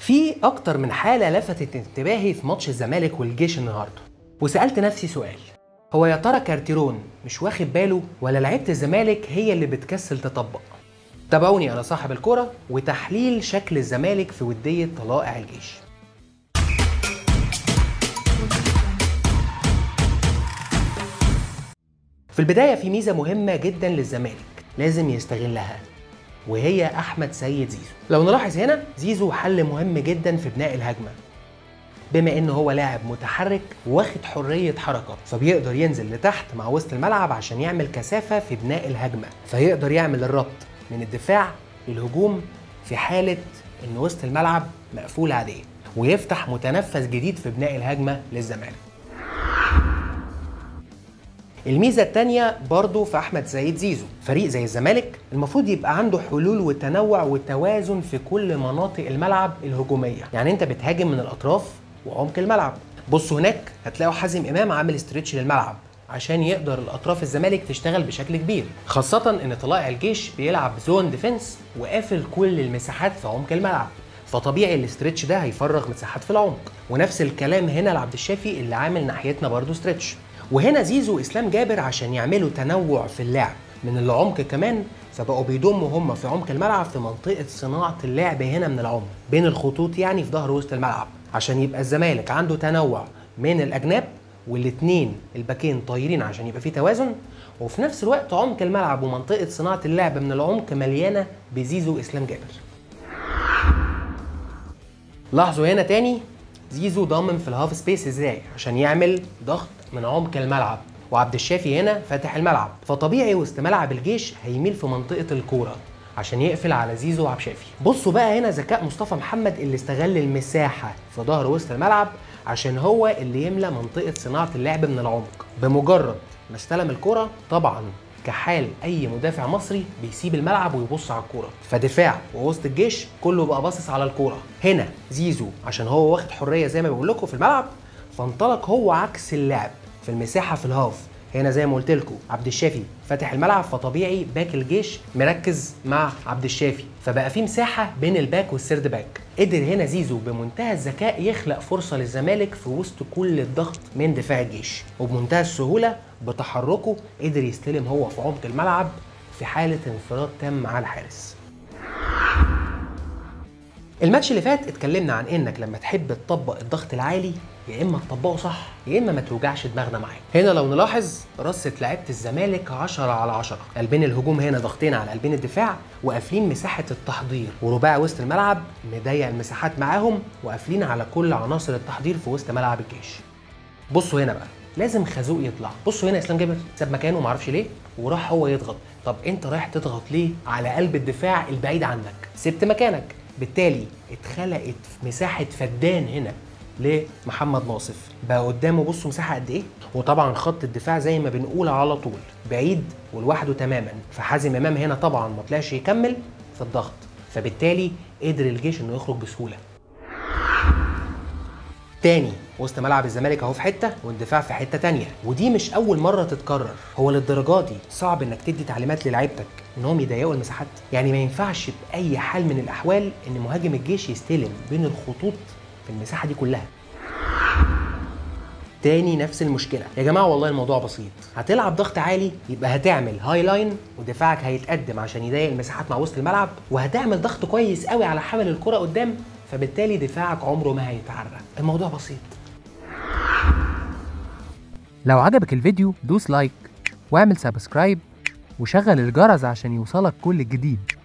في اكتر من حاله لفتت انتباهي في ماتش الزمالك والجيش النهارده وسالت نفسي سؤال هو يا ترى كارتيرون مش واخد باله ولا لعيبه الزمالك هي اللي بتكسل تطبق تابعوني انا صاحب الكرة وتحليل شكل الزمالك في وديه طلائع الجيش في البدايه في ميزه مهمه جدا للزمالك لازم يستغلها وهي احمد سيد زيزو لو نلاحظ هنا زيزو حل مهم جدا في بناء الهجمه بما انه هو لاعب متحرك واخد حريه حركه فبيقدر ينزل لتحت مع وسط الملعب عشان يعمل كثافه في بناء الهجمه فيقدر يعمل الربط من الدفاع للهجوم في حاله ان وسط الملعب مقفول عليه ويفتح متنفس جديد في بناء الهجمه للزمالك الميزه الثانيه برضه في احمد سيد زيزو فريق زي الزمالك المفروض يبقى عنده حلول وتنوع وتوازن في كل مناطق الملعب الهجوميه يعني انت بتهاجم من الاطراف وعمق الملعب بصوا هناك هتلاقوا حازم امام عامل استرتش للملعب عشان يقدر الاطراف الزمالك تشتغل بشكل كبير خاصه ان طلائع الجيش بيلعب زون ديفنس وقافل كل المساحات في عمق الملعب فطبيعي الاسترتش ده هيفرغ مساحات في العمق ونفس الكلام هنا لعبد الشافي اللي عامل ناحيتنا برضو ستريتش وهنا زيزو واسلام جابر عشان يعملوا تنوع في اللعب من العمق كمان فبقوا بيضموا هم في عمق الملعب في منطقه صناعه اللعب هنا من العمق بين الخطوط يعني في ظهر وسط الملعب عشان يبقى الزمالك عنده تنوع من الاجناب والاثنين الباكين طايرين عشان يبقى في توازن وفي نفس الوقت عمق الملعب ومنطقه صناعه اللعب من العمق مليانه بزيزو واسلام جابر لاحظوا هنا تاني زيزو ضامن في الهاف سبيس ازاي عشان يعمل ضغط من عمق الملعب وعبد الشافي هنا فاتح الملعب فطبيعي وسط ملعب الجيش هيميل في منطقه الكوره عشان يقفل على زيزو وعبد الشافي بصوا بقى هنا ذكاء مصطفى محمد اللي استغل المساحه في ظهر وسط الملعب عشان هو اللي يملى منطقه صناعه اللعب من العمق بمجرد ما استلم الكره طبعا كحال اي مدافع مصري بيسيب الملعب ويبص على الكوره فدفاع ووسط الجيش كله بقى باصص على الكوره هنا زيزو عشان هو واخد حريه زي ما بقول لكم في الملعب فانطلق هو عكس اللعب في المساحه في الهاف هنا زي ما قلت لكم عبد الشافي فاتح الملعب فطبيعي باك الجيش مركز مع عبد الشافي فبقى في مساحه بين الباك والسيرد باك قدر هنا زيزو بمنتهى الذكاء يخلق فرصه للزمالك في وسط كل الضغط من دفاع الجيش وبمنتهى السهوله بتحركه قدر يستلم هو في عمق الملعب في حاله انفراد تام مع الحارس الماتش اللي فات اتكلمنا عن انك لما تحب تطبق الضغط العالي يا اما تطبقه صح يا اما ما توجعش دماغنا معاه هنا لو نلاحظ رصه لعيبه الزمالك 10 على 10 قلبين الهجوم هنا ضاغطين على قلبين الدفاع وقافلين مساحه التحضير ورباعي وسط الملعب مضيق المساحات معاهم وقافلين على كل عناصر التحضير في وسط ملعب الجيش بصوا هنا بقى لازم خازوق يطلع بصوا هنا اسلام جابر ساب مكانه معرفش ليه وراح هو يضغط طب انت رايح تضغط ليه على قلب الدفاع البعيد عنك سبت مكانك بالتالي اتخلقت مساحه فدان هنا لمحمد ناصف بقى قدامه بصوا مساحه قد ايه وطبعا خط الدفاع زي ما بنقول على طول بعيد ولوحده تماما فحازم امام هنا طبعا ما طلعش يكمل في الضغط فبالتالي قدر الجيش انه يخرج بسهوله تاني وسط ملعب الزمالك اهو في حته والدفاع في حته تانية ودي مش اول مره تتكرر هو للدرجه دي صعب انك تدي تعليمات للعيبتك انهم يضيقوا المساحات يعني ما ينفعش باي حال من الاحوال ان مهاجم الجيش يستلم بين الخطوط في المساحه دي كلها تاني نفس المشكلة يا جماعة والله الموضوع بسيط هتلعب ضغط عالي يبقى هتعمل هاي لاين ودفاعك هيتقدم عشان يضايق المساحات مع وسط الملعب وهتعمل ضغط كويس قوي على حامل الكرة قدام فبالتالي دفاعك عمره ما هيتعرى الموضوع بسيط لو عجبك الفيديو دوس لايك واعمل سبسكرايب وشغل الجرس عشان يوصلك كل جديد